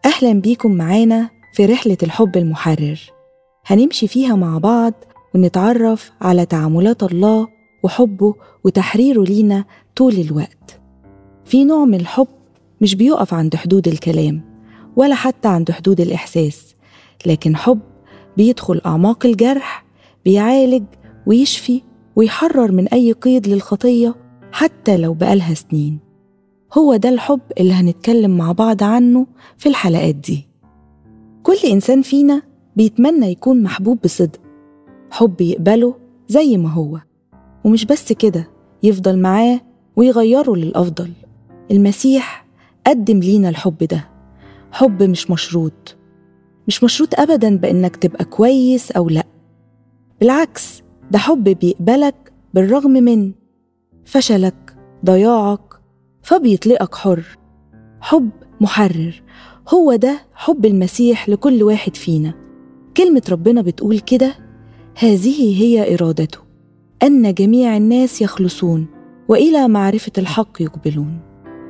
أهلا بيكم معانا في رحلة الحب المحرر هنمشي فيها مع بعض ونتعرف على تعاملات الله وحبه وتحريره لينا طول الوقت في نوع من الحب مش بيقف عند حدود الكلام ولا حتى عند حدود الإحساس لكن حب بيدخل أعماق الجرح بيعالج ويشفي ويحرر من أي قيد للخطية حتى لو بقالها سنين هو ده الحب اللي هنتكلم مع بعض عنه في الحلقات دي كل إنسان فينا بيتمنى يكون محبوب بصدق حب يقبله زي ما هو ومش بس كده يفضل معاه ويغيره للأفضل المسيح قدم لينا الحب ده حب مش مشروط مش مشروط أبدا بإنك تبقى كويس أو لأ بالعكس ده حب بيقبلك بالرغم من فشلك ضياعك فبيطلقك حر حب محرر هو ده حب المسيح لكل واحد فينا كلمة ربنا بتقول كده هذه هي إرادته أن جميع الناس يخلصون وإلى معرفة الحق يقبلون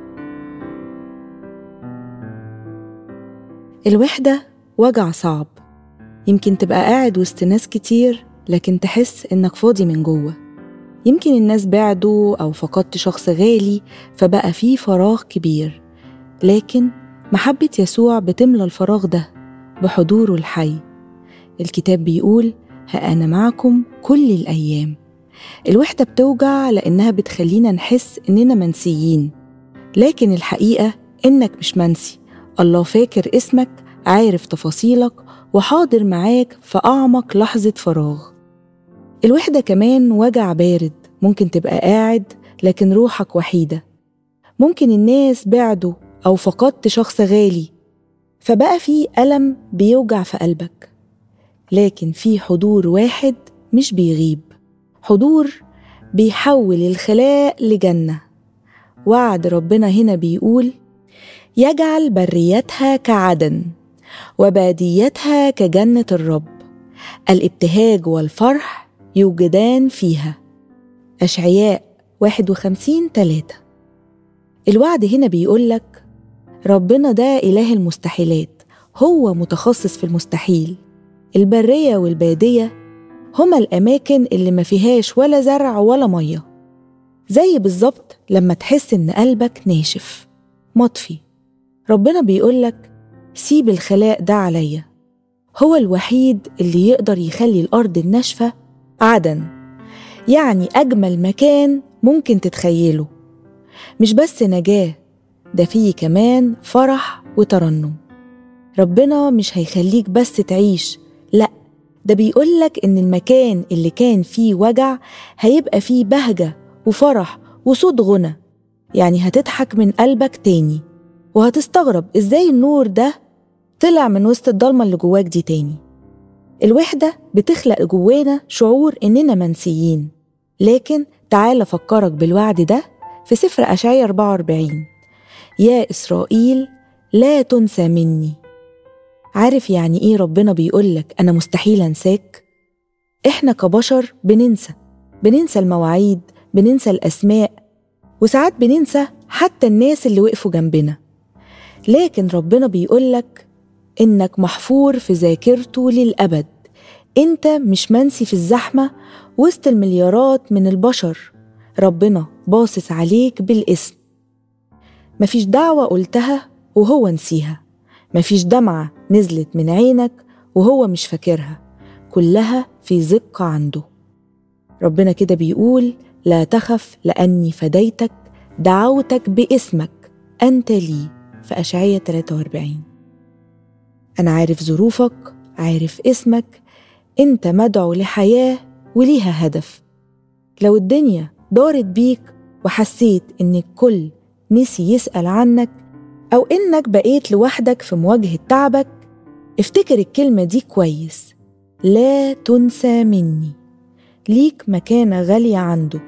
الوحدة وجع صعب يمكن تبقى قاعد وسط ناس كتير لكن تحس إنك فاضي من جوه يمكن الناس بعدوا أو فقدت شخص غالي فبقى فيه فراغ كبير لكن محبة يسوع بتملى الفراغ ده بحضوره الحي الكتاب بيقول ها أنا معكم كل الأيام الوحدة بتوجع لأنها بتخلينا نحس إننا منسيين لكن الحقيقة إنك مش منسي الله فاكر اسمك عارف تفاصيلك وحاضر معاك في أعمق لحظة فراغ الوحدة كمان وجع بارد ممكن تبقى قاعد لكن روحك وحيدة ممكن الناس بعدوا أو فقدت شخص غالي فبقى في ألم بيوجع في قلبك لكن في حضور واحد مش بيغيب حضور بيحول الخلاء لجنة وعد ربنا هنا بيقول يجعل بريتها كعدن وباديتها كجنة الرب الابتهاج والفرح يوجدان فيها أشعياء 51 3 الوعد هنا بيقولك ربنا ده إله المستحيلات هو متخصص في المستحيل البرية والبادية هما الأماكن اللي ما فيهاش ولا زرع ولا مية زي بالظبط لما تحس إن قلبك ناشف مطفي ربنا بيقولك سيب الخلاء ده عليا هو الوحيد اللي يقدر يخلي الأرض الناشفة عدن يعني أجمل مكان ممكن تتخيله مش بس نجاة ده فيه كمان فرح وترنم ربنا مش هيخليك بس تعيش لأ ده بيقولك إن المكان اللي كان فيه وجع هيبقى فيه بهجة وفرح وصوت غنى يعني هتضحك من قلبك تاني وهتستغرب إزاي النور ده طلع من وسط الضلمة اللي جواك دي تاني الوحدة بتخلق جوانا شعور إننا منسيين لكن تعال أفكرك بالوعد ده في سفر أشعيا 44 يا إسرائيل لا تنسى مني عارف يعني إيه ربنا بيقولك أنا مستحيل أنساك؟ إحنا كبشر بننسى بننسى المواعيد بننسى الأسماء وساعات بننسى حتى الناس اللي وقفوا جنبنا لكن ربنا بيقولك إنك محفور في ذاكرته للأبد أنت مش منسي في الزحمة وسط المليارات من البشر ربنا باصص عليك بالاسم مفيش دعوة قلتها وهو نسيها مفيش دمعة نزلت من عينك وهو مش فاكرها كلها في زقة عنده ربنا كده بيقول لا تخف لأني فديتك دعوتك باسمك أنت لي في أشعية 43 أنا عارف ظروفك عارف اسمك أنت مدعو لحياة وليها هدف لو الدنيا دارت بيك وحسيت إن الكل نسي يسأل عنك أو إنك بقيت لوحدك في مواجهة تعبك افتكر الكلمة دي كويس لا تنسى مني ليك مكانة غالية عنده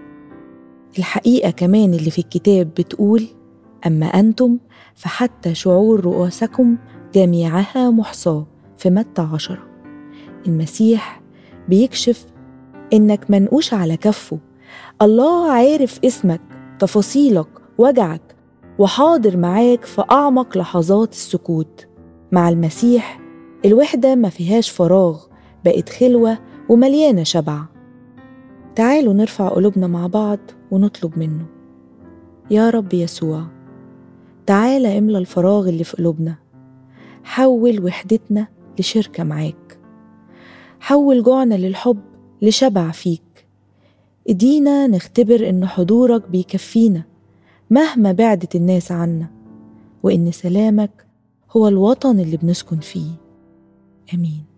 الحقيقة كمان اللي في الكتاب بتقول أما أنتم فحتى شعور رؤوسكم جميعها محصاة في متى عشرة المسيح بيكشف إنك منقوش على كفه الله عارف اسمك تفاصيلك وجعك وحاضر معاك في أعمق لحظات السكوت مع المسيح الوحدة ما فيهاش فراغ بقت خلوة ومليانة شبع تعالوا نرفع قلوبنا مع بعض ونطلب منه يا رب يسوع تعال املى الفراغ اللي في قلوبنا حول وحدتنا لشركة معاك حول جوعنا للحب لشبع فيك ادينا نختبر ان حضورك بيكفينا مهما بعدت الناس عنا وان سلامك هو الوطن اللي بنسكن فيه امين